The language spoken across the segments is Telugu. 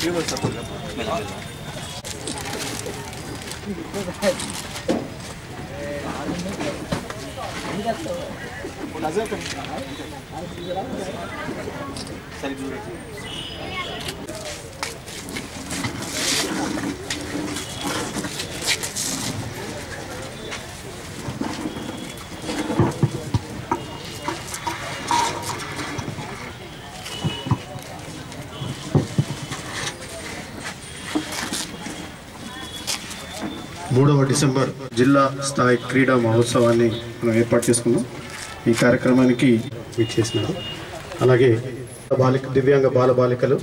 మూడవ డిసెంబర్ జిల్లా స్థాయి క్రీడా మహోత్సవాన్ని మనం ఏర్పాటు చేసుకున్నాం ఈ కార్యక్రమానికి వీక్షేసినారు అలాగే బాలిక దివ్యాంగ బాల బాలికలు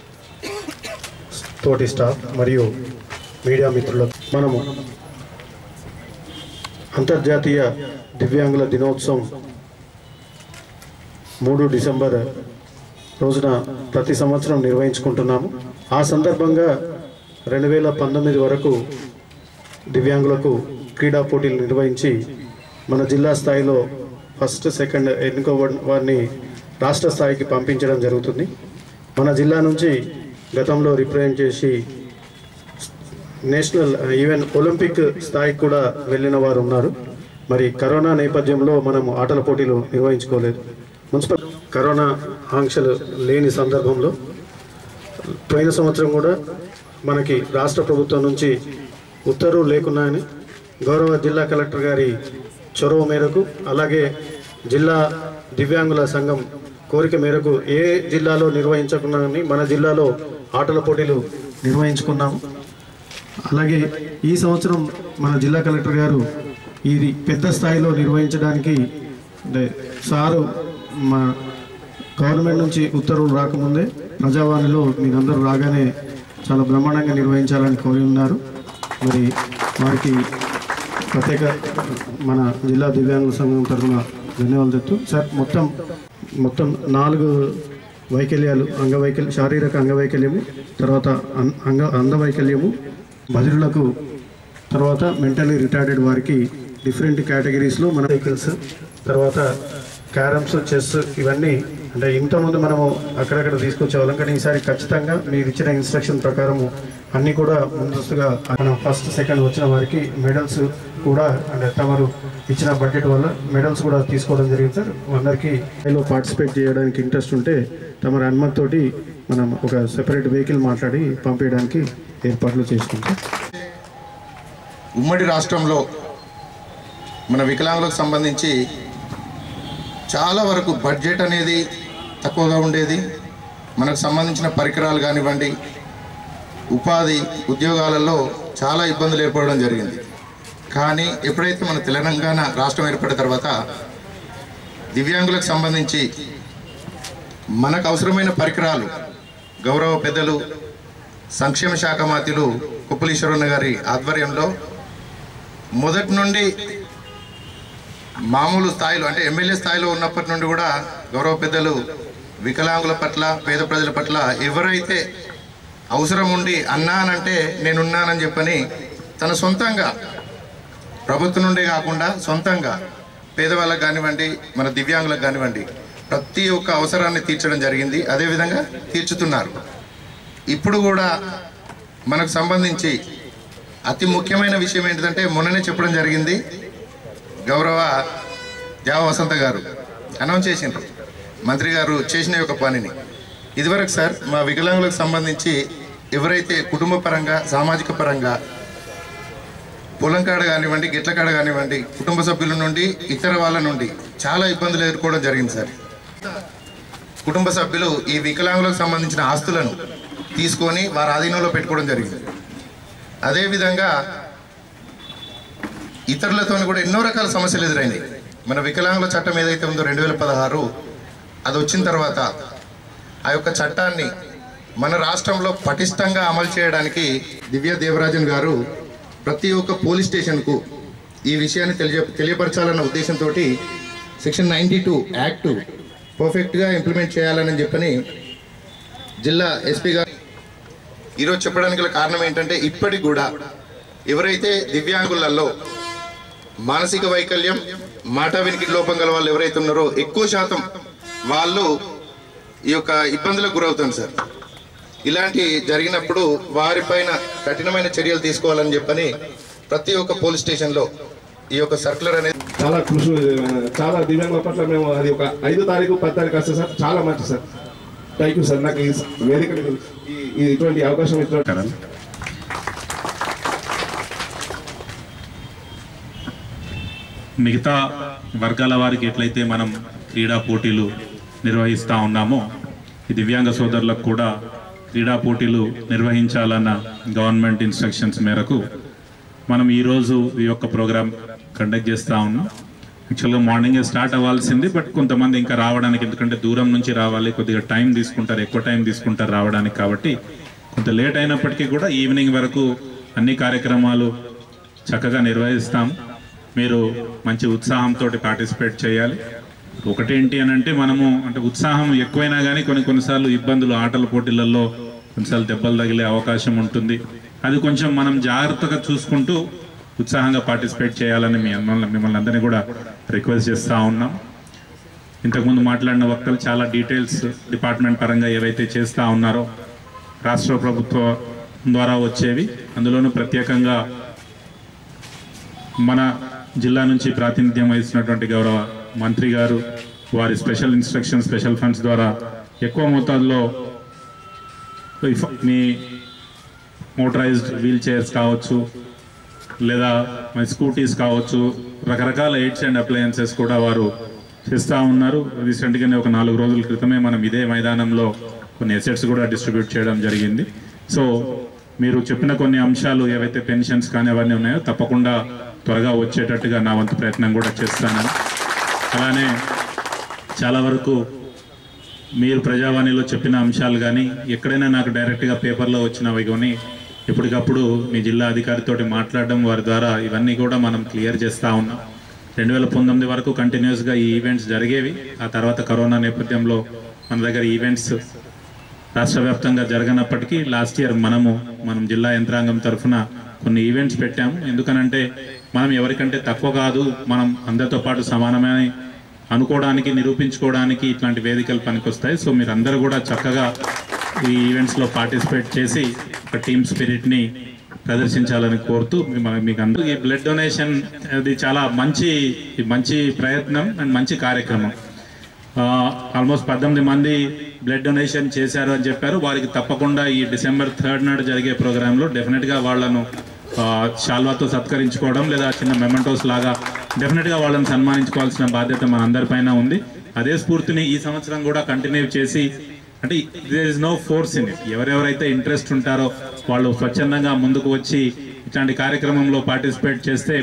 తోటి స్టాఫ్ మరియు మీడియా మిత్రులకు మనము అంతర్జాతీయ దివ్యాంగుల దినోత్సవం మూడు డిసెంబర్ రోజున ప్రతి సంవత్సరం నిర్వహించుకుంటున్నాము ఆ సందర్భంగా రెండు వేల పంతొమ్మిది వరకు దివ్యాంగులకు క్రీడా పోటీలు నిర్వహించి మన జిల్లా స్థాయిలో ఫస్ట్ సెకండ్ ఎన్నుకో వారిని రాష్ట్ర స్థాయికి పంపించడం జరుగుతుంది మన జిల్లా నుంచి గతంలో రిప్రజెంట్ చేసి నేషనల్ ఈవెన్ ఒలింపిక్ స్థాయికి కూడా వెళ్ళిన వారు ఉన్నారు మరి కరోనా నేపథ్యంలో మనం ఆటల పోటీలు నిర్వహించుకోలేదు మున్సిపల్ కరోనా ఆంక్షలు లేని సందర్భంలో పోయిన సంవత్సరం కూడా మనకి రాష్ట్ర ప్రభుత్వం నుంచి ఉత్తర్వులు లేకున్నాయని గౌరవ జిల్లా కలెక్టర్ గారి చొరవ మేరకు అలాగే జిల్లా దివ్యాంగుల సంఘం కోరిక మేరకు ఏ జిల్లాలో నిర్వహించకున్నాని మన జిల్లాలో ఆటల పోటీలు నిర్వహించుకున్నాము అలాగే ఈ సంవత్సరం మన జిల్లా కలెక్టర్ గారు ఇది పెద్ద స్థాయిలో నిర్వహించడానికి అంటే సారు మా గవర్నమెంట్ నుంచి ఉత్తర్వులు రాకముందే ప్రజావాణిలో మీరందరూ రాగానే చాలా బ్రహ్మాండంగా నిర్వహించాలని కోరి ఉన్నారు మరి వారికి ప్రత్యేక మన జిల్లా దివ్యాంగుల సంఘం తరఫున ధన్యవాదాలు చెప్తూ సార్ మొత్తం మొత్తం నాలుగు వైకల్యాలు అంగవైకల్యం శారీరక అంగవైకల్యము తర్వాత అం- అంగ అంగవైకల్యము బదిరులకు తర్వాత మెంటలీ రిటార్డెడ్ వారికి డిఫరెంట్ కేటగిరీస్లో మన వెహికల్స్ తర్వాత క్యారమ్స్ చెస్ ఇవన్నీ అంటే ఇంతకుముందు మనము అక్కడక్కడ తీసుకొచ్చేవాళ్ళం కానీ ఈసారి ఖచ్చితంగా మీరు ఇచ్చిన ఇన్స్ట్రక్షన్ ప్రకారము అన్నీ కూడా ముందస్తుగా మనం ఫస్ట్ సెకండ్ వచ్చిన వారికి మెడల్స్ కూడా అంటే తమరు ఇచ్చిన బడ్జెట్ వల్ల మెడల్స్ కూడా తీసుకోవడం జరిగింది సార్ అందరికీ లో పార్టిసిపేట్ చేయడానికి ఇంట్రెస్ట్ ఉంటే తమరి అనుమతితోటి మనం ఒక సెపరేట్ వెహికల్ మాట్లాడి పంపించడానికి ఏర్పాట్లు చేసుకుంటాం ఉమ్మడి రాష్ట్రంలో మన వికలాంగులకు సంబంధించి చాలా వరకు బడ్జెట్ అనేది తక్కువగా ఉండేది మనకు సంబంధించిన పరికరాలు కానివ్వండి ఉపాధి ఉద్యోగాలలో చాలా ఇబ్బందులు ఏర్పడడం జరిగింది కానీ ఎప్పుడైతే మన తెలంగాణ రాష్ట్రం ఏర్పడిన తర్వాత దివ్యాంగులకు సంబంధించి మనకు అవసరమైన పరికరాలు గౌరవ పెద్దలు సంక్షేమ శాఖ మాత్యులు కుప్పలీశ్వరన్న గారి ఆధ్వర్యంలో మొదటి నుండి మామూలు స్థాయిలో అంటే ఎమ్మెల్యే స్థాయిలో ఉన్నప్పటి నుండి కూడా గౌరవ పెద్దలు వికలాంగుల పట్ల పేద ప్రజల పట్ల ఎవరైతే అవసరం ఉండి అన్నానంటే నేనున్నానని చెప్పని తన సొంతంగా ప్రభుత్వం నుండే కాకుండా సొంతంగా పేదవాళ్ళకు కానివ్వండి మన దివ్యాంగులకు కానివ్వండి ప్రతి ఒక్క అవసరాన్ని తీర్చడం జరిగింది అదేవిధంగా తీర్చుతున్నారు ఇప్పుడు కూడా మనకు సంబంధించి అతి ముఖ్యమైన విషయం ఏంటిదంటే మొన్ననే చెప్పడం జరిగింది గౌరవ జావ వసంత గారు అనౌన్స్ చేసిండ్రు మంత్రి గారు చేసిన యొక్క పనిని ఇదివరకు సార్ మా వికలాంగులకు సంబంధించి ఎవరైతే కుటుంబ పరంగా సామాజిక పరంగా పొలం కాడ కానివ్వండి గిట్ల కాడ కానివ్వండి కుటుంబ సభ్యుల నుండి ఇతర వాళ్ళ నుండి చాలా ఇబ్బందులు ఎదుర్కోవడం జరిగింది సార్ కుటుంబ సభ్యులు ఈ వికలాంగులకు సంబంధించిన ఆస్తులను తీసుకొని వారి ఆధీనంలో పెట్టుకోవడం జరిగింది అదేవిధంగా ఇతరులతో కూడా ఎన్నో రకాల సమస్యలు ఎదురైనాయి మన వికలాంగుల చట్టం ఏదైతే ఉందో రెండు వేల పదహారు అది వచ్చిన తర్వాత ఆ యొక్క చట్టాన్ని మన రాష్ట్రంలో పటిష్టంగా అమలు చేయడానికి దివ్య దేవరాజన్ గారు ప్రతి ఒక్క పోలీస్ స్టేషన్కు ఈ విషయాన్ని తెలియ తెలియపరచాలన్న ఉద్దేశంతో సెక్షన్ నైంటీ టూ యాక్ట్ పర్ఫెక్ట్గా ఇంప్లిమెంట్ చేయాలని చెప్పని జిల్లా ఎస్పీ గారు ఈరోజు చెప్పడానికి గల కారణం ఏంటంటే ఇప్పటికి కూడా ఎవరైతే దివ్యాంగులలో మానసిక వైకల్యం మాట వినికిడి లోపం గల వాళ్ళు ఎవరైతే ఉన్నారో ఎక్కువ శాతం వాళ్ళు ఈ యొక్క ఇబ్బందులకు గురవుతారు సార్ ఇలాంటి జరిగినప్పుడు వారిపైన కఠినమైన చర్యలు తీసుకోవాలని చెప్పని ప్రతి ఒక్క పోలీస్ స్టేషన్లో ఈ యొక్క సర్కులర్ అనేది చాలా కృషి చాలా దివ్యాంగుల పట్ల మేము అది ఒక ఐదో తారీఖు పది తారీఖు వస్తే సార్ చాలా మంచి సార్ థ్యాంక్ యూ సార్ నాకు ఈ వేదిక ఈ- ఈ ఇటువంటి అవకాశం ఇచ్చిన మిగతా వర్గాల వారికి ఎట్లయితే మనం క్రీడా పోటీలు నిర్వహిస్తూ ఉన్నామో ఈ దివ్యాంగ సోదరులకు కూడా క్రీడా పోటీలు నిర్వహించాలన్న గవర్నమెంట్ ఇన్స్ట్రక్షన్స్ మేరకు మనం ఈరోజు ఈ యొక్క ప్రోగ్రాం కండక్ట్ చేస్తూ ఉన్నాం యాక్చువల్గా మార్నింగే స్టార్ట్ అవ్వాల్సింది బట్ కొంతమంది ఇంకా రావడానికి ఎందుకంటే దూరం నుంచి రావాలి కొద్దిగా టైం తీసుకుంటారు ఎక్కువ టైం తీసుకుంటారు రావడానికి కాబట్టి కొంత లేట్ అయినప్పటికీ కూడా ఈవినింగ్ వరకు అన్ని కార్యక్రమాలు చక్కగా నిర్వహిస్తాం మీరు మంచి ఉత్సాహంతో పార్టిసిపేట్ చేయాలి ఒకటేంటి అని అంటే మనము అంటే ఉత్సాహం ఎక్కువైనా కానీ కొన్ని కొన్నిసార్లు ఇబ్బందులు ఆటల పోటీలలో కొన్నిసార్లు దెబ్బలు తగిలే అవకాశం ఉంటుంది అది కొంచెం మనం జాగ్రత్తగా చూసుకుంటూ ఉత్సాహంగా పార్టిసిపేట్ చేయాలని మీ మిమ్మల్ని మిమ్మల్ని అందరినీ కూడా రిక్వెస్ట్ చేస్తూ ఉన్నాం ఇంతకుముందు మాట్లాడిన వక్తలు చాలా డీటెయిల్స్ డిపార్ట్మెంట్ పరంగా ఏవైతే చేస్తూ ఉన్నారో రాష్ట్ర ప్రభుత్వం ద్వారా వచ్చేవి అందులోనూ ప్రత్యేకంగా మన జిల్లా నుంచి ప్రాతినిధ్యం వహిస్తున్నటువంటి గౌరవ మంత్రి గారు వారి స్పెషల్ ఇన్స్ట్రక్షన్ స్పెషల్ ఫండ్స్ ద్వారా ఎక్కువ మోతాదులో ఇఫ్- మీ మోటరైజ్డ్ వీల్ చైర్స్ కావచ్చు లేదా మీ స్కూటీస్ కావచ్చు రకరకాల ఎయిడ్స్ అండ్ అప్లయన్సెస్ కూడా వారు చేస్తూ ఉన్నారు రీసెంట్గానే ఒక నాలుగు రోజుల క్రితమే మనం ఇదే మైదానంలో కొన్ని ఎసెట్స్ కూడా డిస్ట్రిబ్యూట్ చేయడం జరిగింది సో మీరు చెప్పిన కొన్ని అంశాలు ఏవైతే పెన్షన్స్ కానీ అవన్నీ ఉన్నాయో తప్పకుండా త్వరగా వచ్చేటట్టుగా నా వంతు ప్రయత్నం కూడా చేస్తానని అలానే చాలా వరకు మీరు ప్రజావాణిలో చెప్పిన అంశాలు కానీ ఎక్కడైనా నాకు డైరెక్ట్గా పేపర్లో వచ్చినవి కానీ ఎప్పటికప్పుడు మీ జిల్లా అధికారితోటి మాట్లాడడం వారి ద్వారా ఇవన్నీ కూడా మనం క్లియర్ చేస్తూ ఉన్నాం రెండు వేల పంతొమ్మిది వరకు కంటిన్యూస్గా ఈ ఈవెంట్స్ జరిగేవి ఆ తర్వాత కరోనా నేపథ్యంలో మన దగ్గర ఈవెంట్స్ రాష్ట్ర వ్యాప్తంగా జరగనప్పటికీ లాస్ట్ ఇయర్ మనము మనం జిల్లా యంత్రాంగం తరఫున కొన్ని ఈవెంట్స్ పెట్టాము ఎందుకనంటే మనం ఎవరికంటే తక్కువ కాదు మనం అందరితో పాటు సమానమని అనుకోవడానికి నిరూపించుకోవడానికి ఇట్లాంటి వేదికలు పనికొస్తాయి సో మీరు అందరూ కూడా చక్కగా ఈ ఈవెంట్స్లో పార్టిసిపేట్ చేసి ఒక టీమ్ స్పిరిట్ని ప్రదర్శించాలని కోరుతూ మిమ్మల్ని మీకు అందరూ ఈ బ్లడ్ డొనేషన్ అది చాలా మంచి మంచి ప్రయత్నం అండ్ మంచి కార్యక్రమం ఆల్మోస్ట్ పద్దెనిమిది మంది బ్లడ్ డొనేషన్ చేశారు అని చెప్పారు వారికి తప్పకుండా ఈ డిసెంబర్ థర్డ్ నాడు జరిగే ప్రోగ్రాంలో డెఫినెట్గా వాళ్ళను ఆ, శాల్వాతో సత్కరించుకోవడం లేదా చిన్న మెమెంటోస్ లాగా డెఫినెట్గా వాళ్ళని సన్మానించుకోవాల్సిన బాధ్యత మన అందరిపైన ఉంది అదే స్ఫూర్తిని ఈ సంవత్సరం కూడా కంటిన్యూ చేసి అంటే there is no force in it ఎవరెవరైతే ఇంట్రెస్ట్ ఉంటారో వాళ్ళు స్వచ్ఛందంగా ముందుకు వచ్చి ఇట్లాంటి కార్యక్రమంలో పార్టిసిపేట్ చేస్తే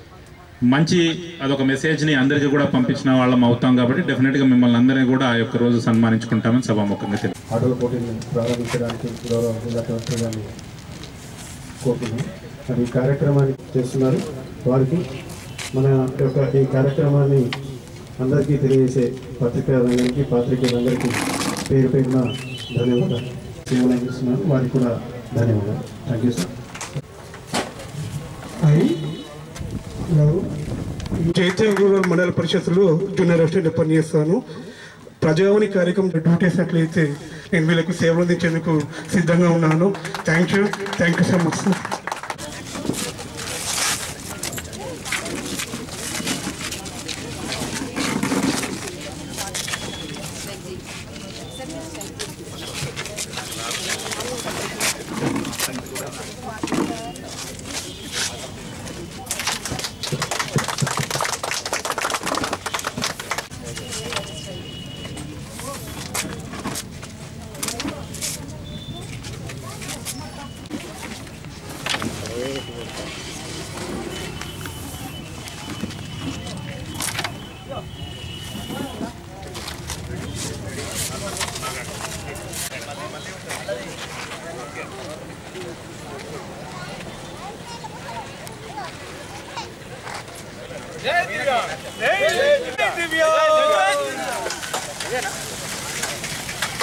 మంచి అదొక మెసేజ్ని అందరికీ కూడా పంపించిన వాళ్ళం అవుతాం కాబట్టి డెఫినెట్గా మిమ్మల్ని అందరినీ కూడా ఆ యొక్క రోజు సన్మానించుకుంటామని సభాముఖంగా తెలియదు ఆటల పోటీని ప్రారంభించడానికి గౌరవ జిల్లా కలెక్టర్ గారిని కోరుతున్నాం మరి ఈ కార్యక్రమాన్ని చేస్తున్నారు వారికి మన యొక్క ఈ కార్యక్రమాన్ని అందరికీ తెలియజేసే పత్రికా రంగానికి పాత్రికేయులందరికీ పేరు పేరున ధన్యవాదాలు సేవలు అందిస్తున్నారు వారికి కూడా ధన్యవాదాలు thank you sir hi hello జైత్యం రూరల్ మండల పరిషత్తులో జూనియర్ అసిస్టెంట్ పనిచేస్తాను ప్రజావాణి కార్యక్రమం డ్యూటీ వేసినట్లయితే నేను వీళ్ళకు సేవలు అందించేందుకు సిద్ధంగా ఉన్నాను thank you thank you so much sir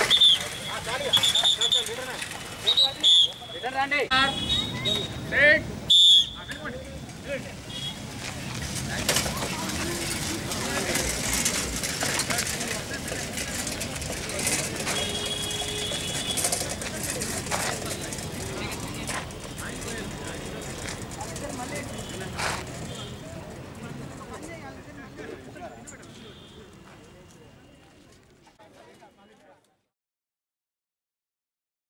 Set.